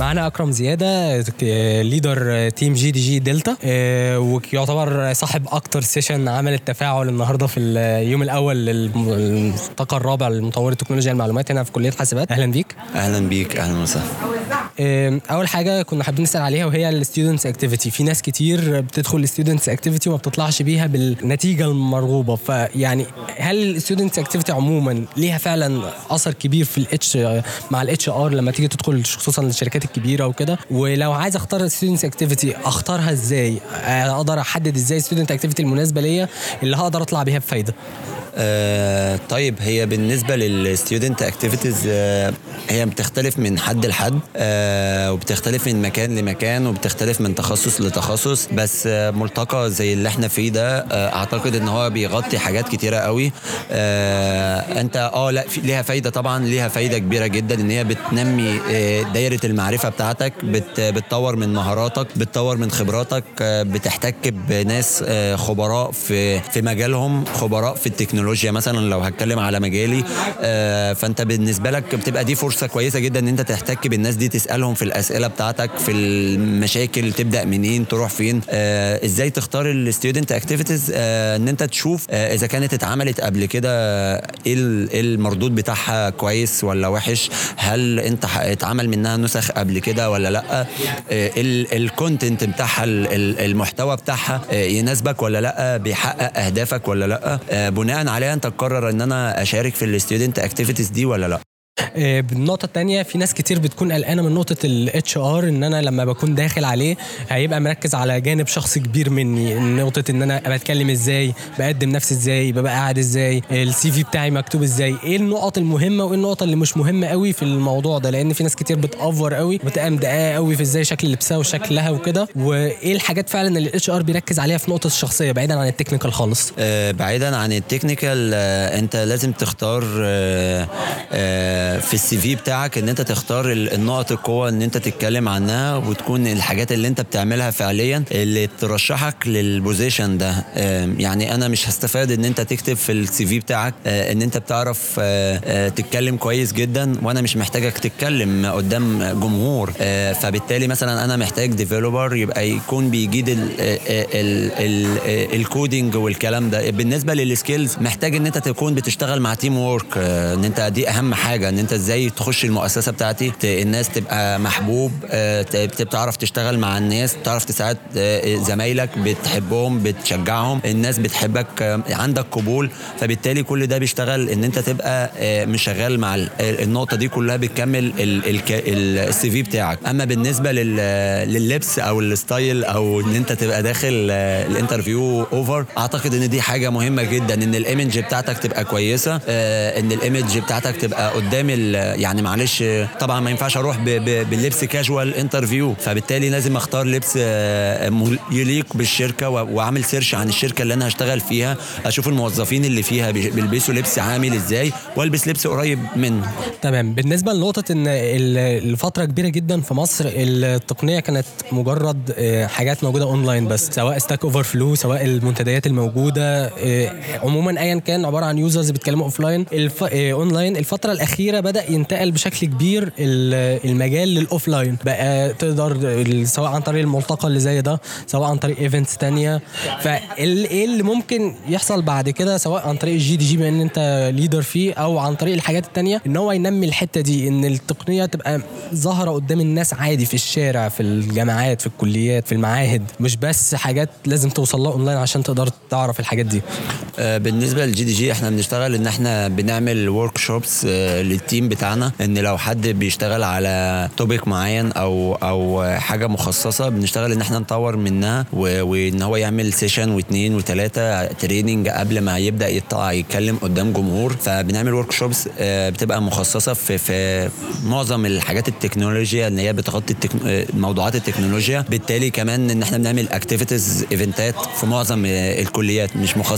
معانا اكرم زياده ليدر تيم جي دي جي دلتا ويعتبر صاحب اكتر سيشن عمل التفاعل النهارده في اليوم الاول للملتقى الرابع لمطوري تكنولوجيا المعلومات هنا في كليه حاسبات اهلا بيك اهلا بيك اهلا وسهلا اول حاجه كنا حابين نسال عليها وهي الستودنتس اكتيفيتي في ناس كتير بتدخل الستودنتس اكتيفيتي وما بتطلعش بيها بالنتيجه المرغوبه فيعني هل الستودنتس اكتيفيتي عموما ليها فعلا اثر كبير في الاتش مع الاتش ار لما تيجي تدخل خصوصا الشركات الكبيره وكده ولو عايز اختار الستودنتس اكتيفيتي اختارها ازاي اقدر احدد ازاي الستودنت اكتيفيتي المناسبه ليا اللي هقدر اطلع بيها بفايده آه طيب هي بالنسبه للستودنت اكتيفيتيز آه هي بتختلف من حد لحد آه وبتختلف من مكان لمكان وبتختلف من تخصص لتخصص بس آه ملتقى زي اللي احنا فيه ده آه اعتقد ان هو بيغطي حاجات كتيره قوي آه انت اه لا في ليها فايده طبعا ليها فايده كبيره جدا ان هي بتنمي آه دايره المعرفه بتاعتك بت بتطور من مهاراتك بتطور من خبراتك آه بتحتك بناس آه خبراء في في مجالهم خبراء في التكنولوجيا التكنولوجيا مثلا لو هتكلم على مجالي آه فانت بالنسبه لك بتبقى دي فرصه كويسه جدا ان انت تحتك بالناس دي تسالهم في الاسئله بتاعتك في المشاكل تبدا منين تروح فين آه ازاي تختار الستودنت اكتيفيتيز آه ان انت تشوف آه اذا كانت اتعملت قبل كده ايه المردود بتاعها كويس ولا وحش هل انت اتعمل منها نسخ قبل كده ولا لا آه الكونتنت بتاعها المحتوى بتاعها آه يناسبك ولا لا بيحقق اهدافك ولا لا آه بناء عليها انت تقرر ان انا اشارك في الستودنت اكتيفيتيز دي ولا لا بالنقطة التانية في ناس كتير بتكون قلقانة من نقطة الاتش ار ان انا لما بكون داخل عليه هيبقى مركز على جانب شخص كبير مني نقطة ان انا بتكلم ازاي بقدم نفسي ازاي ببقى قاعد ازاي السي في بتاعي مكتوب ازاي ايه النقط المهمة وايه النقط اللي مش مهمة قوي في الموضوع ده لان في ناس كتير بتأفور قوي بتبقى مدققة قوي في ازاي شكل لبسها وشكلها وكده وايه الحاجات فعلا اللي الاتش ار بيركز عليها في نقطة الشخصية بعيدا عن التكنيكال خالص آه بعيدا عن التكنيكال آه انت لازم تختار آه آه في السي في بتاعك ان انت تختار النقط القوه ان انت تتكلم عنها وتكون الحاجات اللي انت بتعملها فعليا اللي ترشحك للبوزيشن ده يعني انا مش هستفاد ان انت تكتب في السي في بتاعك ان انت بتعرف تتكلم كويس جدا وانا مش محتاجك تتكلم قدام جمهور فبالتالي مثلا انا محتاج ديفلوبر يبقى يكون بيجيد الكودينج والكلام ده بالنسبه للسكيلز محتاج ان انت تكون بتشتغل مع تيم وورك ان انت دي اهم حاجه ان انت ازاي تخش المؤسسه بتاعتي الناس تبقى محبوب بتعرف تشتغل مع الناس تعرف تساعد زمايلك بتحبهم بتشجعهم الناس بتحبك عندك قبول فبالتالي كل ده بيشتغل ان انت تبقى مش شغال مع النقطه دي كلها بتكمل السي في بتاعك اما بالنسبه لللبس او الستايل او ان انت تبقى داخل الانترفيو اوفر اعتقد ان دي حاجه مهمه جدا ان الايمج بتاعتك تبقى كويسه ان الايمج بتاعتك تبقى قدام يعني معلش طبعا ما ينفعش اروح باللبس كاجوال انترفيو فبالتالي لازم اختار لبس يليق بالشركه واعمل سيرش عن الشركه اللي انا هشتغل فيها اشوف الموظفين اللي فيها بيلبسوا لبس عامل ازاي والبس لبس قريب منه تمام بالنسبه لنقطه ان الفتره كبيره جدا في مصر التقنيه كانت مجرد حاجات موجوده اونلاين بس سواء ستاك اوفر فلو سواء المنتديات الموجوده عموما ايا كان عباره عن يوزرز بيتكلموا اوف لاين الف... اونلاين الفتره الاخيره بدا ينتقل بشكل كبير المجال للاوف لاين بقى تقدر سواء عن طريق الملتقى اللي زي ده سواء عن طريق ايفنتس تانية فايه اللي ممكن يحصل بعد كده سواء عن طريق الجي دي جي بما ان انت ليدر فيه او عن طريق الحاجات التانية ان هو ينمي الحته دي ان التقنيه تبقى ظاهره قدام الناس عادي في الشارع في الجامعات في الكليات في المعاهد مش بس حاجات لازم توصل لها اونلاين عشان تقدر تعرف الحاجات دي بالنسبه للجي دي جي احنا بنشتغل ان احنا بنعمل ورك شوبس للتيم بتاعنا ان لو حد بيشتغل على توبيك معين او او حاجه مخصصه بنشتغل ان احنا نطور منها وان هو يعمل سيشن واثنين وثلاثه تريننج قبل ما يبدا يطلع يتكلم قدام جمهور فبنعمل ورك شوبس بتبقى مخصصه في في معظم الحاجات التكنولوجيا اللي هي بتغطي التكن... موضوعات التكنولوجيا بالتالي كمان ان احنا بنعمل اكتيفيتيز ايفنتات في معظم الكليات مش مخصصين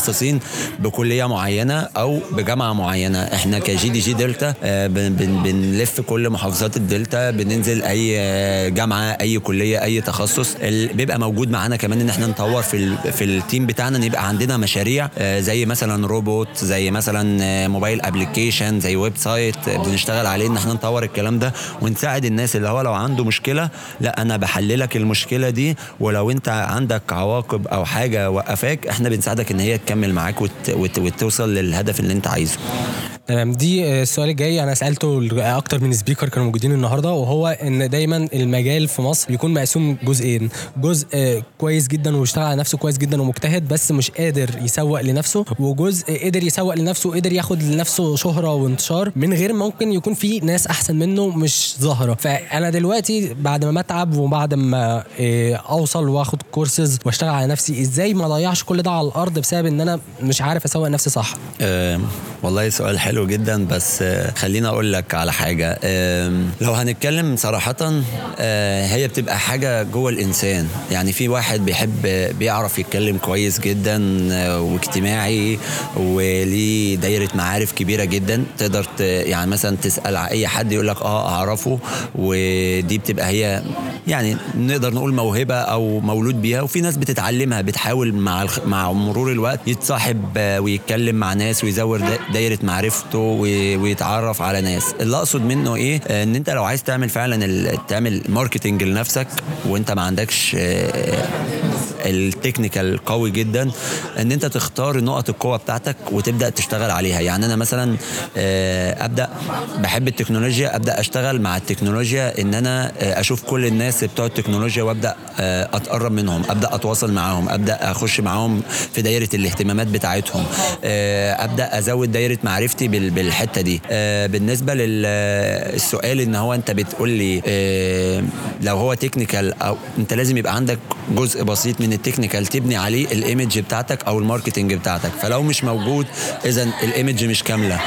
بكليه معينه او بجامعه معينه احنا كجي دي جي دلتا آه، بن- بن- بنلف كل محافظات الدلتا بننزل اي آه، جامعه اي كليه اي تخصص ال- بيبقى موجود معانا كمان ان احنا نطور في ال- في التيم بتاعنا ان يبقى عندنا مشاريع آه، زي مثلا روبوت زي مثلا آه، موبايل ابلكيشن زي ويب سايت آه، بنشتغل عليه ان احنا نطور الكلام ده ونساعد الناس اللي هو لو عنده مشكله لا انا بحللك المشكله دي ولو انت عندك عواقب او حاجه وقفاك احنا بنساعدك ان هي تكمل معاك وت... وت... وتوصل للهدف اللي انت عايزه تمام دي آه، السؤال الجاي انا سالته ل- اكتر من سبيكر كانوا موجودين النهارده وهو ان دايما المجال في مصر بيكون مقسوم جزئين جزء آه، كويس جدا وبيشتغل على نفسه كويس جدا ومجتهد بس مش قادر يسوق لنفسه وجزء قدر يسوق لنفسه وقدر ياخد لنفسه شهره وانتشار من غير ممكن يكون في ناس احسن منه مش ظاهره فانا دلوقتي بعد ما اتعب وبعد ما آه، اوصل واخد كورسز واشتغل على نفسي ازاي ما اضيعش كل ده على الارض بسبب ان انا مش عارف اسوق نفسي صح آم، والله سؤال حلو جدا بس آه، خليني اقول لك على حاجه آم، لو هنتكلم صراحه آه، هي بتبقى حاجه جوه الانسان يعني في واحد بيحب بيعرف يتكلم كويس جدا آه، واجتماعي وليه دايره معارف كبيره جدا تقدر ت- يعني مثلا تسال على اي حد يقول لك اه اعرفه ودي بتبقى هي يعني نقدر نقول موهبه او مولود بيها وفي ناس بتتعلمها بتحاول مع الخ... مع مرور الوقت يتصاحب آه، ويتكلم مع ناس ويزود دا- دايره معرفته وي- ويتعرف على ناس اللي اقصد منه ايه آه، ان انت لو عايز تعمل فعلا ال... تعمل ماركتنج لنفسك وانت ما عندكش آه، التكنيكال قوي جدا ان انت تختار نقط القوه بتاعتك وتبدا تشتغل عليها يعني انا مثلا آه، ابدا بحب التكنولوجيا ابدا اشتغل مع التكنولوجيا ان انا آه، اشوف كل الناس بتوع التكنولوجيا وابدا آه، اتقرب منهم ابدا اتواصل معاهم ابدا اخش معاهم في دايره الاهتمامات بتاعتهم آه، ابدا ازود دايره معرفتي بال- بالحته دي آه، بالنسبه للسؤال ان هو انت بتقول لي آه، لو هو تكنيكال او انت لازم يبقى عندك جزء بسيط من التكنيكال تبني عليه الايمج بتاعتك او الماركتنج بتاعتك فلو مش موجود اذا الايمج مش كامله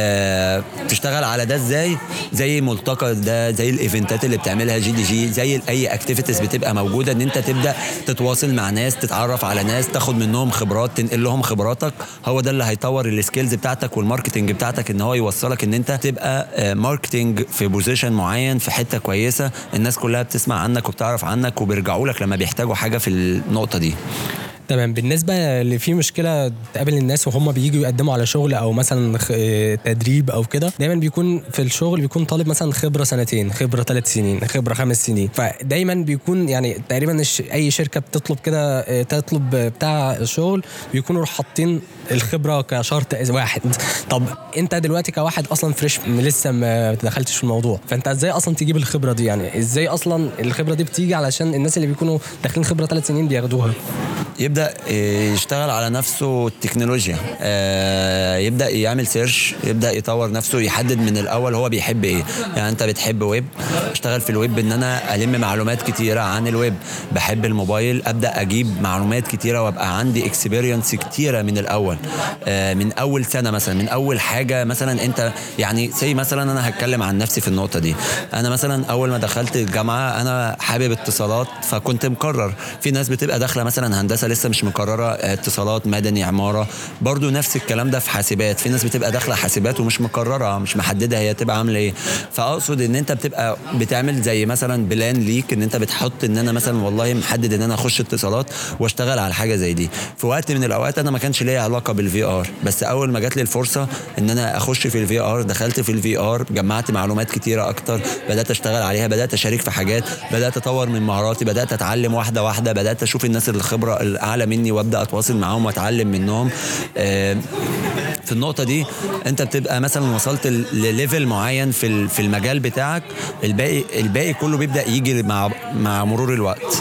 آه، تشتغل على ده ازاي زي ملتقى ده زي الايفنتات اللي بتعملها جي دي جي زي اي اكتيفيتيز بتبقى موجوده ان انت تبدا تتواصل مع ناس تتعرف على ناس تاخد منهم خبرات تنقل لهم خبراتك هو ده اللي هيطور السكيلز بتاعتك والماركتنج بتاعتك ان هو يوصلك ان انت تبقى آه، ماركتنج في بوزيشن معين في حته كويسه الناس كلها بتسمع عنك وبتعرف عنك وبيرجعوا لك لما بيحتاجوا حاجه في النقطه دي تمام بالنسبه اللي في مشكله تقابل الناس وهم بييجوا يقدموا على شغل او مثلا خ- آه، تدريب او كده دايما بيكون في الشغل بيكون طالب مثلا خبره سنتين خبره ثلاث سنين خبره خمس سنين فدايما بيكون يعني تقريبا الش- اي شركه بتطلب كده آه، تطلب بتاع الشغل بيكونوا حاطين الخبره كشرط واحد طب انت دلوقتي كواحد اصلا فريش لسه ما دخلتش في الموضوع فانت ازاي اصلا تجيب الخبره دي يعني ازاي اصلا الخبره دي بتيجي علشان الناس اللي بيكونوا داخلين خبره ثلاث سنين بياخدوها يبدا آه، يشتغل على نفسه التكنولوجيا آه، يبدا يعمل سيرش يبدا يطور نفسه يحدد من الاول هو بيحب ايه يعني انت بتحب ويب اشتغل في الويب ان انا الم معلومات كتيره عن الويب بحب الموبايل ابدا اجيب معلومات كتيره وابقى عندي اكسبيرينس كتيره من الاول آه، من اول سنه مثلا من اول حاجه مثلا انت يعني سي مثلا انا هتكلم عن نفسي في النقطه دي انا مثلا اول ما دخلت الجامعه انا حابب اتصالات فكنت مقرر في ناس بتبقى داخله مثلا هندسه لسه مش مقرره آه، اتصالات مدني عماره برضو نفس الكلام ده في حاسبات في ناس بتبقى داخله حاسبات ومش مقرره مش محدده هي تبقى عامله ايه فاقصد ان انت بتبقى بتعمل زي مثلا بلان ليك ان انت بتحط ان انا مثلا والله محدد ان انا اخش اتصالات واشتغل على حاجه زي دي في وقت من الاوقات انا ما كانش ليا علاقه بالفي ار بس اول ما جات لي الفرصه ان انا اخش في الفي ار دخلت في الفي ار جمعت معلومات كتيره اكتر بدات اشتغل عليها بدات اشارك في حاجات بدات اطور من مهاراتي بدات اتعلم واحده واحده بدات اشوف الناس الخبره الاعلى مني وابدا اتواصل معاهم واتعلم منهم آه، في النقطة دي أنت بتبقى مثلا وصلت ل- لليفل معين في ال- في المجال بتاعك الباقي الباقي كله بيبدأ يجي مع مع مرور الوقت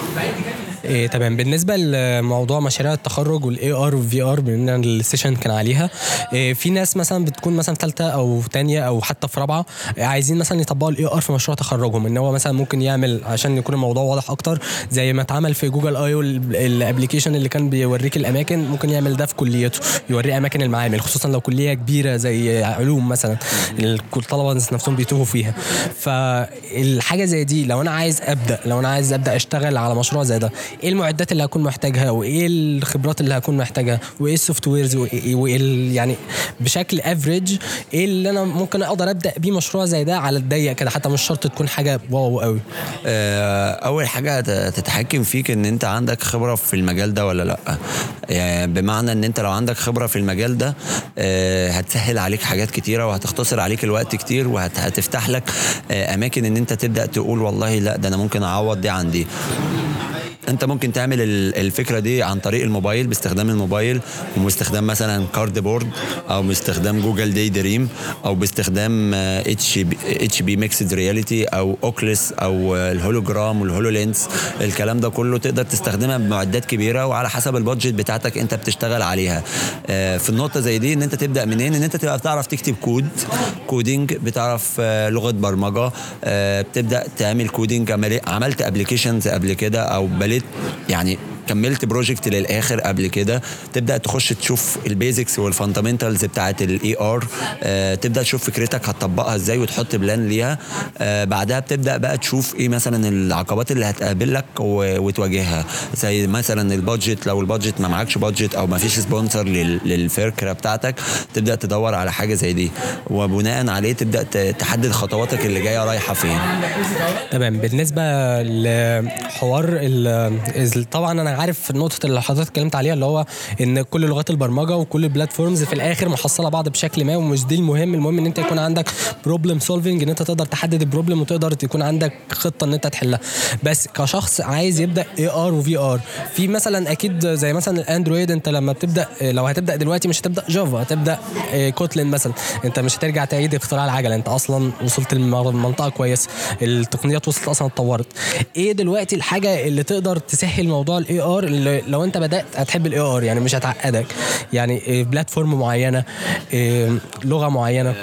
إيه تمام بالنسبه لموضوع مشاريع التخرج والاي ار والفي ار بما ان السيشن كان عليها إيه في ناس مثلا بتكون مثلا ثالثه او ثانيه او حتى في رابعه إيه عايزين مثلا يطبقوا الاي ار في مشروع تخرجهم ان هو مثلا ممكن يعمل عشان يكون الموضوع واضح اكتر زي ما اتعمل في جوجل اي الابلكيشن اللي كان بيوريك الاماكن ممكن يعمل ده في كليته يوري اماكن المعامل خصوصا لو كليه كبيره زي علوم مثلا الطلبه نفسهم بيتوهوا فيها فالحاجه زي دي لو انا عايز ابدا لو انا عايز ابدا اشتغل على مشروع زي ده ايه المعدات اللي هكون محتاجها وايه الخبرات اللي هكون محتاجها وايه السوفت ويرز وايه ال- يعني بشكل افريج ايه اللي انا ممكن اقدر ابدا بيه مشروع زي ده على الضيق كده حتى مش شرط تكون حاجه واو قوي آه، اول حاجه ت- تتحكم فيك ان انت عندك خبره في المجال ده ولا لا يعني بمعنى ان انت لو عندك خبره في المجال ده آه، هتسهل عليك حاجات كتيره وهتختصر عليك الوقت كتير وهتفتح لك آه، اماكن ان انت تبدا تقول والله لا ده انا ممكن اعوض دي عن دي انت ممكن تعمل ال- الفكره دي عن طريق الموبايل باستخدام الموبايل وباستخدام مثلا كارد بورد او باستخدام جوجل داي دريم او باستخدام اتش بي اتش بي ميكسد رياليتي او اوكلس او آه، الهولوجرام والهولو لينس الكلام ده كله تقدر تستخدمها بمعدات كبيره وعلى حسب البادجت بتاعتك انت بتشتغل عليها آه، في النقطه زي دي ان انت تبدا منين ان انت تبقى بتعرف تكتب كود كودينج بتعرف آه، لغه برمجه آه، بتبدا تعمل كودينج عملي- عملت ابلكيشنز قبل كده او بليت يعني كملت بروجكت للاخر قبل كده تبدا تخش تشوف البيزكس والفاندامنتالز بتاعت الاي ار تبدا تشوف فكرتك هتطبقها ازاي وتحط بلان ليها آه، بعدها بتبدا بقى تشوف ايه مثلا العقبات اللي هتقابلك و- وتواجهها زي مثلا البادجت لو البادجت ما معكش بادجت او ما فيش سبونسر للفكره بتاعتك تبدا تدور على حاجه زي دي وبناء عليه تبدا ت- تحدد خطواتك اللي جايه رايحه فين تمام بالنسبه لحوار ال- ال- طبعا انا عارف النقطه اللي حضرتك اتكلمت عليها اللي هو ان كل لغات البرمجه وكل البلاتفورمز في الاخر محصله بعض بشكل ما ومش دي المهم المهم ان انت يكون عندك بروبلم سولفنج ان انت تقدر تحدد البروبلم وتقدر يكون عندك خطه ان انت تحلها بس كشخص عايز يبدا اي ار وفي ار في مثلا اكيد زي مثلا الاندرويد انت لما بتبدا لو هتبدا دلوقتي مش هتبدا جافا هتبدا آه، كوتلين مثلا انت مش هترجع تعيد اختراع العجله انت اصلا وصلت لمنطقه كويسه التقنيات وصلت اصلا اتطورت ايه دلوقتي الحاجه اللي تقدر تسهل موضوع الاي ار اللي لو انت بدات هتحب الاي ار يعني مش هتعقدك يعني إيه بلاتفورم معينه إيه لغه معينه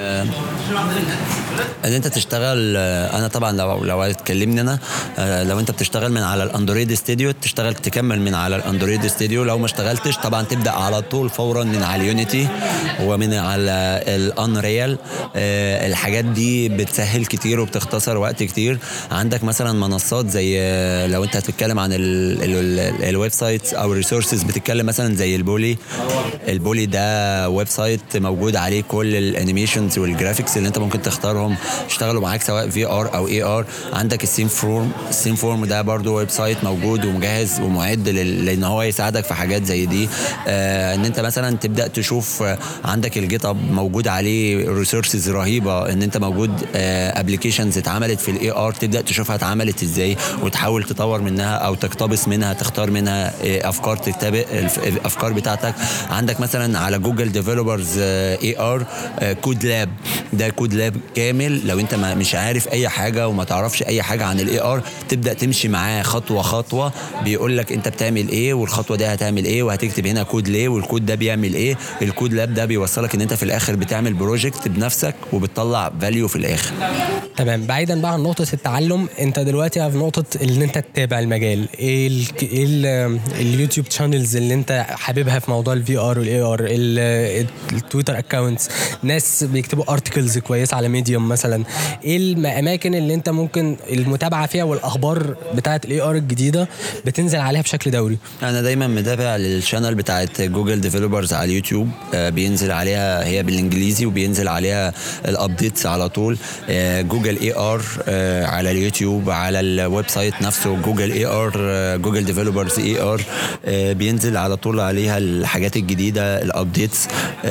ان انت تشتغل آه، انا طبعا لو لو اتكلمني انا آه، لو انت بتشتغل من على الاندرويد ستوديو تشتغل تكمل من على الاندرويد ستوديو لو ما اشتغلتش طبعا تبدا على طول فورا من على اليونيتي ومن على الانريال الحاجات دي بتسهل كتير وبتختصر وقت كتير عندك مثلا منصات زي آه، لو انت هتتكلم عن ال- ال- ال- الويب سايتس او الريسورسز بتتكلم مثلا زي البولي البولي ده ويب سايت موجود عليه كل الانيميشنز والجرافيكس اللي انت ممكن تختارهم يشتغلوا معاك سواء في ار او اي ار عندك السين فورم السين فورم ده برضو ويب سايت موجود ومجهز ومعد لل- لان هو يساعدك في حاجات زي دي آه ان انت مثلا تبدا تشوف آه، عندك الجيت اب موجود عليه ريسورسز رهيبه ان انت موجود ابلكيشنز اتعملت في الاي ار تبدا تشوفها اتعملت ازاي وتحاول تطور منها او تقتبس منها تختار منها آه، افكار تتبع الف- الافكار بتاعتك عندك مثلا على جوجل ديفلوبرز اي ار كود لاب ده كود لاب كامل لو انت ما مش عارف اي حاجه وما تعرفش اي حاجه عن الاي ار تبدا تمشي معاه خطوه خطوه بيقول لك انت بتعمل ايه والخطوه دي هتعمل ايه وهتكتب هنا كود ليه والكود ده بيعمل ايه الكود لاب ده بيوصلك ان انت في الاخر بتعمل بروجكت بنفسك وبتطلع فاليو في الاخر تمام بعيدا بقى عن نقطة التعلم انت دلوقتي في نقطة ان انت تتابع المجال ايه ال ايه ال اليوتيوب شانلز اللي انت حاببها في موضوع الفي ار والاي ار التويتر اكونتس ناس بيكتبوا ارتكلز كويسة على ميديوم مثلا ايه الاماكن اللي انت ممكن المتابعة فيها والاخبار بتاعة الاي ار الجديدة بتنزل عليها بشكل دوري انا دايما متابع للشانل بتاعت جوجل ديفلوبرز على اليوتيوب آه، بينزل عليها هي بالانجليزي وبينزل عليها الابديتس على طول آه، جوجل اي ار على اليوتيوب على الويب سايت نفسه جوجل اي ار جوجل ديفلوبرز اي ار بينزل على طول عليها الحاجات الجديده الابديتس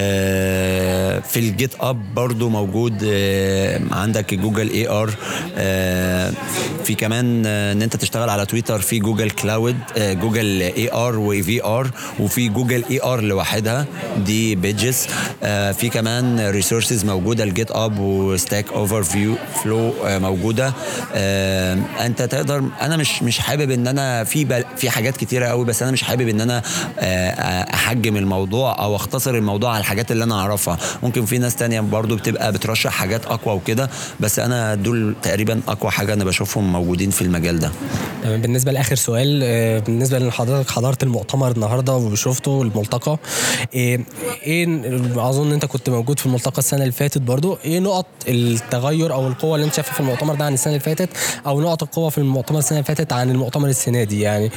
آه، في الجيت اب برضو موجود آه، عندك جوجل اي ار في كمان آه، ان انت تشتغل على تويتر في جوجل كلاود آه، جوجل اي ار وفي ار وفي جوجل اي ار لوحدها دي بيجز في كمان ريسورسز موجوده الجيت اب وستاك اوفر فيو فلو موجوده آه، انت تقدر انا مش مش حابب ان انا في بل في حاجات كتيره قوي بس انا مش حابب ان انا آه، احجم الموضوع او اختصر الموضوع على الحاجات اللي انا اعرفها ممكن في ناس تانية برضو بتبقى بترشح حاجات اقوى وكده بس انا دول تقريبا اقوى حاجه انا بشوفهم موجودين في المجال ده تمام بالنسبه لاخر سؤال آه، بالنسبه لحضرتك حضرت المؤتمر النهارده وشفته الملتقى ايه ايه اظن انت كنت موجود في الملتقى السنه اللي فاتت برضو ايه نقط التغير او القوه اللي انت شايفها في المؤتمر ده عن السنه اللي فاتت او نقط القوه في المؤتمر السنه اللي فاتت عن المؤتمر السنه دي يعني لو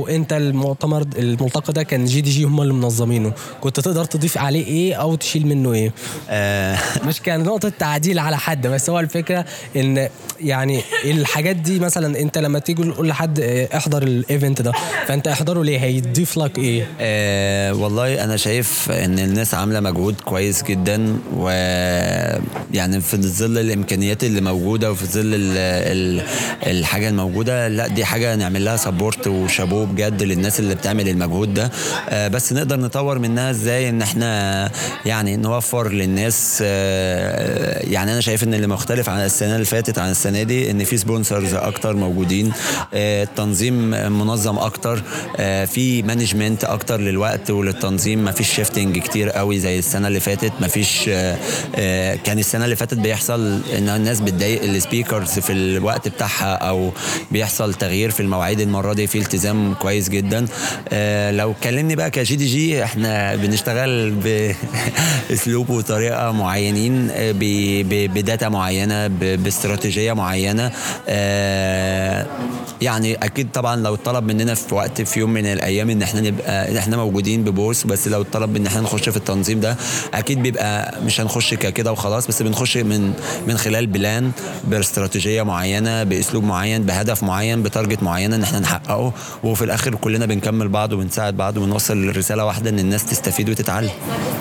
لو انت المؤتمر الملتقى ده كان جي دي جي هم اللي منظمينه كنت تقدر تضيف عليه ايه او تشيل منه ايه آه مش كان نقطة تعديل على حد بس هو الفكرة ان يعني الحاجات دي مثلا انت لما تيجي تقول لحد اه، احضر الايفنت ده فانت احضره ليه هيضيف لك ايه آه والله انا شايف ان الناس عامله مجهود كويس جدا و يعني في ظل الامكانيات اللي موجوده وفي ظل ال ال الحاجه الموجوده لا دي حاجه نعمل لها سبورت وشابوه بجد للناس اللي بتعمل المجهود ده آه بس نقدر نطور منها ازاي ان احنا يعني نوفر للناس آه يعني انا شايف ان اللي مختلف عن السنه اللي فاتت عن السنه دي ان في سبونسرز اكتر موجودين آه التنظيم منظم اكتر آه في مانجمنت اكتر للوقت وللتنظيم ما فيش شيفتنج كتير قوي زي السنه اللي فاتت ما فيش آه آه كان السنه اللي فاتت بيحصل ان الناس بتضايق السبيكرز في الوقت بتاعها او بيحصل تغيير في المواعيد المره دي في التزام كويس جدا آه لو كلمني بقى كجي دي جي احنا بنشتغل باسلوب وطريقه معينين آه، ب- ب- بداتا معينه ب- باستراتيجيه معينه آه، يعني اكيد طبعا لو اتطلب مننا في وقت في يوم من الايام ان احنا نبقى ان احنا موجودين ببورس بس لو اتطلب ان احنا نخش في التنظيم ده اكيد بيبقى مش هنخش كده وخلاص بس بنخش من من خلال بلان باستراتيجيه معينه باسلوب معين بهدف معين بتارجت معينه ان احنا نحققه وفي الاخر كلنا بنكمل بعض وبنساعد بعض ونوصل لرساله واحده ان الناس تستفيد وتتعلم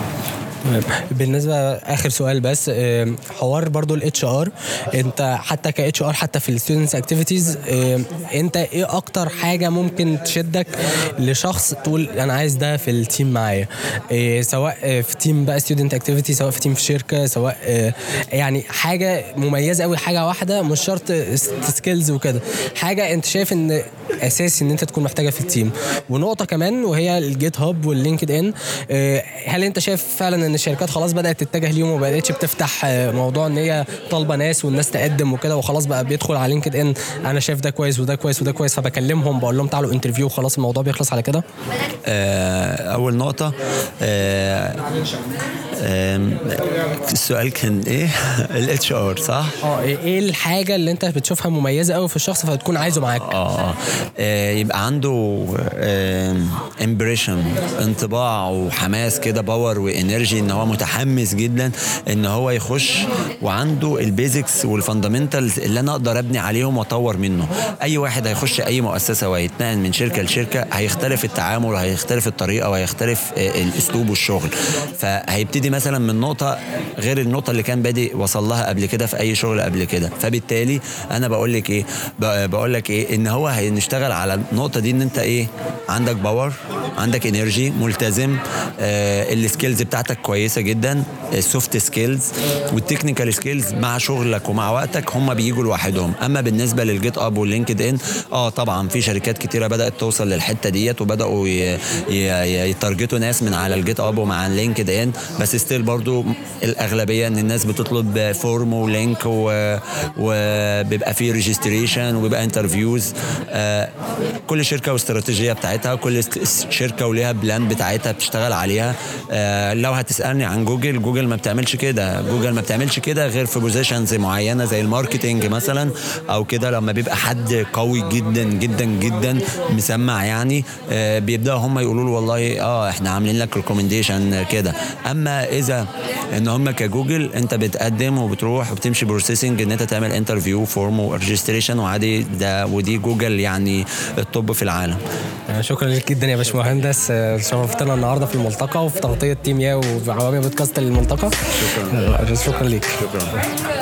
بالنسبه اخر سؤال بس آم، حوار برضو الاتش ار انت حتى كاتش ار حتى في الستودنتس اكتيفيتيز انت ايه اكتر حاجه ممكن تشدك لشخص تقول انا عايز ده في التيم معايا إيه، سواء آه، في تيم بقى ستودنت اكتيفيتي سواء في تيم في شركه سواء آه، يعني حاجه مميزه قوي حاجه واحده مش شرط سكيلز وكده حاجه انت شايف ان اساسي ان انت تكون محتاجها في التيم ونقطه كمان وهي الجيت هاب واللينكد ان آه، هل انت شايف فعلا ان الشركات خلاص بدات تتجه ليهم وما بقتش بتفتح آه، موضوع ان هي طالبه ناس والناس تقدم وكده وخلاص بقى بيدخل على لينكد ان انا شايف ده كويس وده كويس وده كويس فبكلمهم بقول لهم تعالوا انترفيو وخلاص الموضوع بيخلص على كده آه، اول نقطه آه، آم، السؤال كان ايه الاتش ار صح اه ايه إيه الحاجه اللي انت بتشوفها مميزه قوي في الشخص فتكون عايزه معاك اه آه، يبقى عنده امبريشن انطباع وحماس كده باور وانرجي ان هو متحمس جدا ان هو يخش وعنده البيزكس والفاندامنتالز اللي انا اقدر ابني عليهم واطور منه اي واحد هيخش اي مؤسسه وهيتنقل من شركه لشركه هيختلف التعامل وهيختلف الطريقه وهيختلف آه، الاسلوب والشغل فهيبتدي مثلا من نقطه غير النقطه اللي كان بادئ وصل لها قبل كده في اي شغل قبل كده فبالتالي انا بقول لك ايه ب- بقول لك ايه ان هو هنشتغل على النقطه دي ان انت ايه عندك باور عندك انرجي ملتزم آه السكيلز بتاعتك كويسه جدا السوفت سكيلز والتكنيكال سكيلز مع شغلك ومع وقتك هم بيجوا لوحدهم اما بالنسبه للجيت اب واللينكد ان اه طبعا في شركات كتيره بدات توصل للحته ديت وبداوا ي- ي- ي- يتارجتوا ناس من على الجيت اب ومع اللينكد ان بس ستيل برضو الاغلبيه ان الناس بتطلب فورم ولينك و- وبيبقى فيه ريجستريشن وبيبقى انترفيوز آه كل شركه واستراتيجيه بتاعتها كل است- شركه وليها بلان بتاعتها بتشتغل عليها آه لو هتسالني عن جوجل جوجل ما بتعملش كده جوجل ما بتعملش كده غير في بوزيشنز معينه زي الماركتنج مثلا او كده لما بيبقى حد قوي جدا جدا جدا مسمع يعني آه بيبداوا هم يقولوا له والله اه احنا عاملين لك ريكومنديشن كده اما اذا ان هم كجوجل انت بتقدم وبتروح وبتمشي بروسيسنج ان انت تعمل انترفيو فورم وريجستريشن وعادي ده ودي جوجل يعني الطب في العالم آه، شكرا لك جدا يا باشمهندس آه، شرفتنا النهارده في الملتقى وفي تغطيه تيم يا وعوامل بودكاست للملتقى شكرا شكرا ليك شكرا